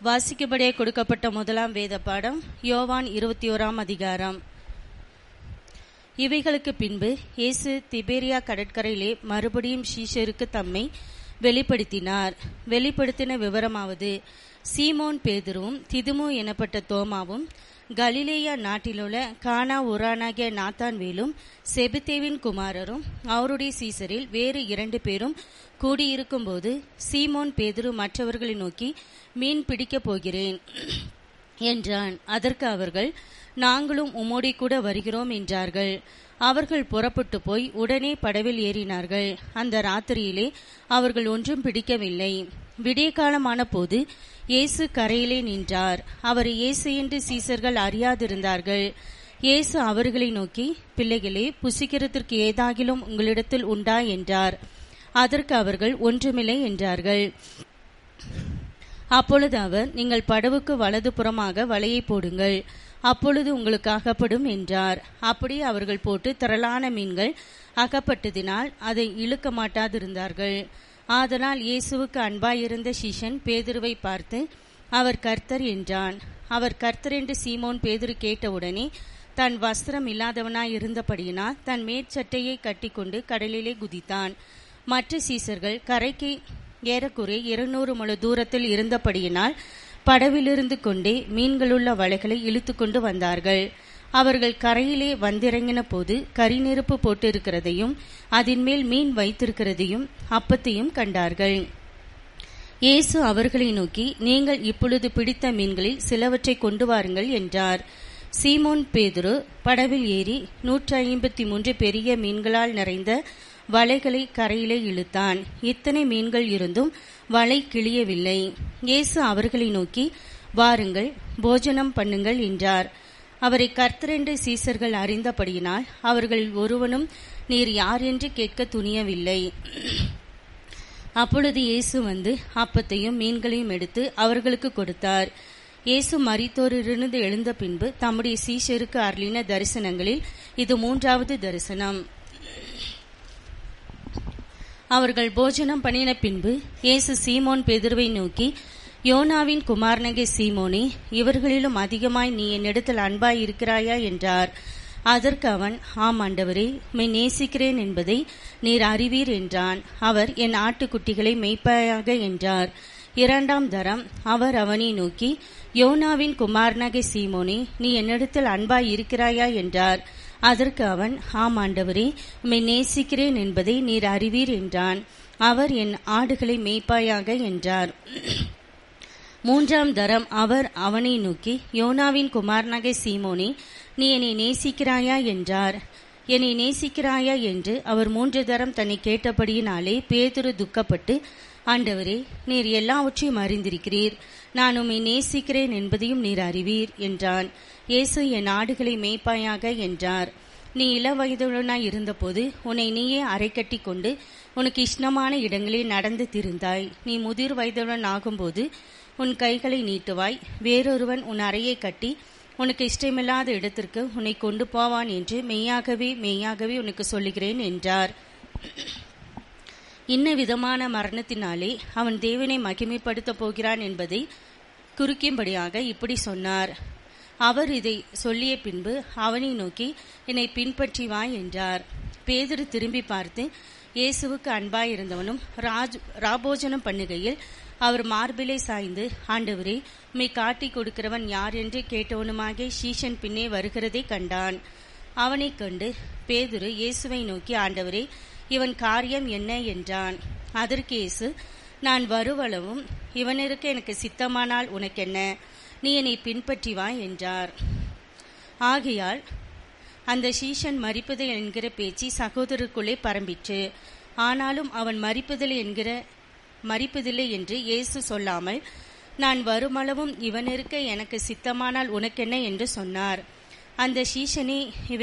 வாசிக்கப்படியே கொடுக்கப்பட்ட முதலாம் வேத பாடம் யோவான் இருபத்தி ஓராம் அதிகாரம் இவைகளுக்கு பின்பு இயேசு திபேரியா கடற்கரையிலே மறுபடியும் சீஷருக்கு தம்மை வெளிப்படுத்தினார் வெளிப்படுத்தின விவரமாவது சீமோன் பேதுருவும் திதுமு எனப்பட்ட தோமாவும் கலிலேயா நாட்டிலுள்ள கானா உரானாகிய நாத்தான்வேலும் செபுத்தேவின் குமாரரும் அவருடைய சீசரில் வேறு இரண்டு பேரும் கூடியிருக்கும்போது சீமோன் பேதுரு மற்றவர்களை நோக்கி மீன் பிடிக்கப் போகிறேன் என்றான் அதற்கு அவர்கள் நாங்களும் உம்மோடி கூட வருகிறோம் என்றார்கள் அவர்கள் புறப்பட்டு போய் உடனே படவில் ஏறினார்கள் அந்த ராத்திரியிலே அவர்கள் ஒன்றும் பிடிக்கவில்லை விடிய காலமான போது இயேசு கரையிலே நின்றார் அவர் இயேசு என்று சீசர்கள் அறியாதிருந்தார்கள் இயேசு அவர்களை நோக்கி பிள்ளைகளே புசிக்கிறதற்கு ஏதாகிலும் உங்களிடத்தில் உண்டா என்றார் அதற்கு அவர்கள் ஒன்றுமில்லை என்றார்கள் அப்பொழுது அவர் நீங்கள் படவுக்கு வலது புறமாக வலையை போடுங்கள் அப்பொழுது உங்களுக்கு அகப்படும் என்றார் அப்படி அவர்கள் போட்டு திரளான மீன்கள் அகப்பட்டதினால் அதை இழுக்க மாட்டாதிருந்தார்கள் ஆதலால் இயேசுவுக்கு அன்பாயிருந்த சிஷன் பேதுருவை பார்த்து அவர் கர்த்தர் என்றான் அவர் கர்த்தர் என்று சீமோன் பேதுரு கேட்டவுடனே தன் வஸ்திரம் இல்லாதவனாய் இருந்தபடியினால் தன் மேற்சட்டையை கட்டிக்கொண்டு கடலிலே குதித்தான் மற்ற சீசர்கள் கரைக்கு ஏறக்குறை இருநூறு முழ தூரத்தில் இருந்தபடியினால் படவிலிருந்து கொண்டே மீன்களுள்ள வலைகளை இழுத்து கொண்டு வந்தார்கள் அவர்கள் கரையிலே வந்திறங்கின போது கரிநெருப்பு போட்டிருக்கிறதையும் அதன் மேல் மீன் வைத்திருக்கிறதையும் அப்பத்தையும் கண்டார்கள் இயேசு அவர்களை நோக்கி நீங்கள் இப்பொழுது பிடித்த மீன்களில் சிலவற்றை கொண்டு வாருங்கள் என்றார் சீமோன் பேதுரு படவில் ஏறி நூற்றி ஐம்பத்தி மூன்று பெரிய மீன்களால் நிறைந்த வலைகளை கரையிலே இழுத்தான் இத்தனை மீன்கள் இருந்தும் வலை கிளியவில்லை இயேசு அவர்களை நோக்கி வாருங்கள் போஜனம் பண்ணுங்கள் என்றார் அவரை கர்த்தரென்று சீசர்கள் அறிந்தபடியினால் அவர்கள் ஒருவனும் நீர் யார் என்று கேட்க துணியவில்லை அப்பொழுது இயேசு வந்து அப்பத்தையும் மீன்களையும் எடுத்து அவர்களுக்கு கொடுத்தார் இயேசு மரித்தோரிலிருந்து எழுந்த பின்பு தம்முடைய சீஷருக்கு அருளின தரிசனங்களில் இது மூன்றாவது தரிசனம் அவர்கள் போஜனம் பண்ணின பின்பு இயேசு சீமோன் பெதிர்வை நோக்கி யோனாவின் குமாரனகை சீமோனே இவர்களிலும் அதிகமாய் நீ என்னிடத்தில் அன்பாய் இருக்கிறாயா என்றார் அதற்கு அவன் ஆம் ஆண்டவரே உம்மை நேசிக்கிறேன் என்பதை நீர் அறிவீர் என்றான் அவர் என் ஆட்டுக்குட்டிகளை மெய்ப்பாயாக என்றார் இரண்டாம் தரம் அவர் அவனை நோக்கி யோனாவின் குமாரனகை சீமோனே நீ என்னிடத்தில் அன்பாய் இருக்கிறாயா என்றார் அதற்கு அவன் ஆம் ஆண்டவரே உம்மை நேசிக்கிறேன் என்பதை நீர் அறிவீர் என்றான் அவர் என் ஆடுகளை மேய்ப்பாயாக என்றார் மூன்றாம் தரம் அவர் அவனை நோக்கி யோனாவின் குமாரனகை சீமோனே நீ என்னை நேசிக்கிறாயா என்றார் என்னை நேசிக்கிறாயா என்று அவர் மூன்று தரம் தன்னை கேட்டபடியினாலே பேதுரு துக்கப்பட்டு ஆண்டவரே நீர் எல்லாவற்றையும் அறிந்திருக்கிறீர் நான் உம்மை நேசிக்கிறேன் என்பதையும் நீர் அறிவீர் என்றான் இயேசு என் ஆடுகளை மேய்ப்பாயாக என்றார் நீ இள வயதுடனாய் இருந்தபோது உன்னை நீயே அரை கட்டி கொண்டு உனக்கு இஷ்டமான இடங்களில் நடந்து திருந்தாய் நீ முதிர் வயதுடன் ஆகும்போது உன் கைகளை நீட்டுவாய் வேறொருவன் உன் அறையை கட்டி உனக்கு இஷ்டமில்லாத இடத்திற்கு உன்னை கொண்டு போவான் என்று மெய்யாகவே மெய்யாகவே உனக்கு சொல்லுகிறேன் என்றார் இன்ன விதமான மரணத்தினாலே அவன் தேவனை மகிமைப்படுத்தப் போகிறான் என்பதை குறிக்கும்படியாக இப்படி சொன்னார் அவர் இதை சொல்லிய பின்பு அவனை நோக்கி என்னை பின்பற்றி வா என்றார் பேதரு திரும்பி பார்த்து இயேசுவுக்கு அன்பாயிருந்தவனும் ராஜ் ராபோஜனம் பண்ணுகையில் அவர் மார்பிலை சாய்ந்து ஆண்டவரே உம்மை காட்டி கொடுக்கிறவன் யார் என்று கேட்டவனுமாக ஷீஷன் பின்னே வருகிறதை கண்டான் அவனை கண்டு பேதுரு இயேசுவை நோக்கி ஆண்டவரே இவன் காரியம் என்ன என்றான் அதற்கு இயேசு நான் வருவளவும் இவனிற்கு எனக்கு சித்தமானால் உனக்கென்ன நீ என்னை பின்பற்றி வா என்றார் ஆகையால் அந்த சீஷன் மறிப்பதில் என்கிற பேச்சு சகோதரருக்குள்ளே பரம்பிற்று ஆனாலும் அவன் மறிப்பதில் என்கிற மறிப்பதில்லை என்று இயேசு சொல்லாமல் நான் வருமளவும் இவனிருக்க எனக்கு சித்தமானால் உனக்கென்ன என்று சொன்னார் அந்த சீஷனே இவை